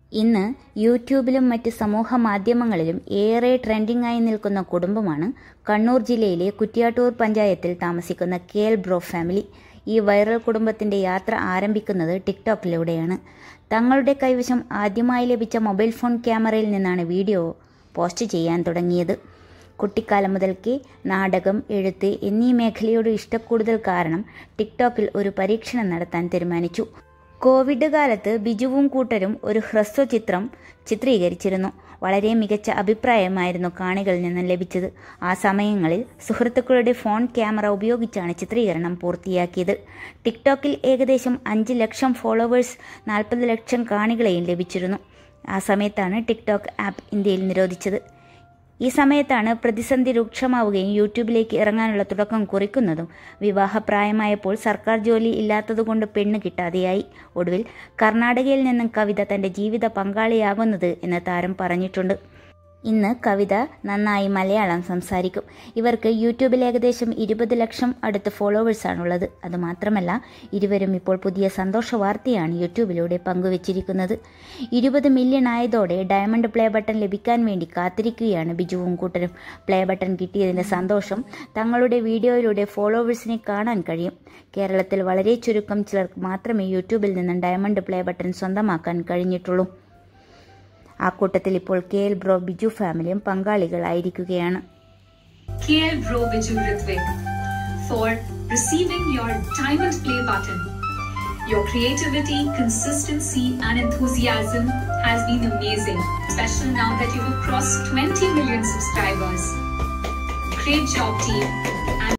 ഇന്ന് യൂട്യൂബിലും മറ്റ് സമൂഹ മാധ്യമങ്ങളിലും ഏറെ ട്രെൻഡിംഗ് ആയി നിൽക്കുന്ന കുടുംബമാണ് കണ്ണൂർ ജില്ലയിലെ കുറ്റ്യാട്ടൂർ പഞ്ചായത്തിൽ താമസിക്കുന്ന കേൽ ബ്രോ ഫാമിലി ഈ വൈറൽ കുടുംബത്തിന്റെ യാത്ര ആരംഭിക്കുന്നത് ടിക്ടോക്കിലൂടെയാണ് തങ്ങളുടെ കൈവശം ആദ്യമായി ലഭിച്ച മൊബൈൽ ഫോൺ ക്യാമറയിൽ നിന്നാണ് വീഡിയോ പോസ്റ്റ് ചെയ്യാൻ തുടങ്ങിയത് കുട്ടിക്കാലം മുതൽക്കേ നാടകം എഴുത്ത് എന്നീ മേഖലയോട് ഇഷ്ടക്കൂടുതൽ കാരണം ടിക്ടോക്കിൽ ഒരു പരീക്ഷണം നടത്താൻ തീരുമാനിച്ചു കോവിഡ് കാലത്ത് ബിജുവും കൂട്ടരും ഒരു ഹ്രസ്വ ചിത്രം ചിത്രീകരിച്ചിരുന്നു വളരെ മികച്ച അഭിപ്രായമായിരുന്നു കാണികളിൽ നിന്ന് ലഭിച്ചത് ആ സമയങ്ങളിൽ സുഹൃത്തുക്കളുടെ ഫോൺ ക്യാമറ ഉപയോഗിച്ചാണ് ചിത്രീകരണം പൂർത്തിയാക്കിയത് ടിക്ടോക്കിൽ ഏകദേശം അഞ്ച് ലക്ഷം ഫോളോവേഴ്സ് നാൽപ്പത് ലക്ഷം കാണികളെയും ലഭിച്ചിരുന്നു ആ സമയത്താണ് ടിക്ടോക്ക് ആപ്പ് ഇന്ത്യയിൽ നിരോധിച്ചത് ഈ സമയത്താണ് പ്രതിസന്ധി രൂക്ഷമാവുകയും യൂട്യൂബിലേക്ക് ഇറങ്ങാനുള്ള തുടക്കം കുറിക്കുന്നതും വിവാഹപ്രായമായപ്പോൾ സർക്കാർ ജോലി ഇല്ലാത്തതുകൊണ്ട് പെണ്ണ് കിട്ടാതെയായി ഒടുവിൽ കർണാടകയിൽ നിന്നും കവിത തന്റെ ജീവിത പങ്കാളിയാകുന്നത് എന്ന് താരം പറഞ്ഞിട്ടുണ്ട് ഇന്ന് കവിത നന്നായി മലയാളം സംസാരിക്കും ഇവർക്ക് യൂട്യൂബിൽ ഏകദേശം ഇരുപത് ലക്ഷം അടുത്ത് ഫോളോവേഴ്സാണുള്ളത് അതുമാത്രമല്ല ഇരുവരും ഇപ്പോൾ പുതിയ സന്തോഷ വാർത്തയാണ് യൂട്യൂബിലൂടെ പങ്കുവച്ചിരിക്കുന്നത് ഇരുപത് മില്യൺ ആയതോടെ ഡയമണ്ട് പ്ലേ ബട്ടൺ ലഭിക്കാൻ വേണ്ടി കാത്തിരിക്കുകയാണ് ബിജുവും കൂട്ടരും പ്ലേ ബട്ടൺ കിട്ടിയതിൻ്റെ സന്തോഷം തങ്ങളുടെ വീഡിയോയിലൂടെ ഫോളോവേഴ്സിനെ കാണാൻ കഴിയും കേരളത്തിൽ വളരെ ചുരുക്കം ചിലർക്ക് മാത്രമേ യൂട്യൂബിൽ നിന്നും ഡയമണ്ട് പ്ലേ ബട്ടൺ സ്വന്തമാക്കാൻ കഴിഞ്ഞിട്ടുള്ളൂ ആ കൂട്ടത്തിൽ ഇപ്പോൾ കെ എൽ ബ്രോ ബിജു ഫാമിലിയും പങ്കാളികളായിരിക്കുകയാണ് KL Bro Viju Ritvik for receiving your Diamond Play button. Your creativity, consistency, and enthusiasm has been amazing, especially now that you've crossed 20 million subscribers. Great job, team. And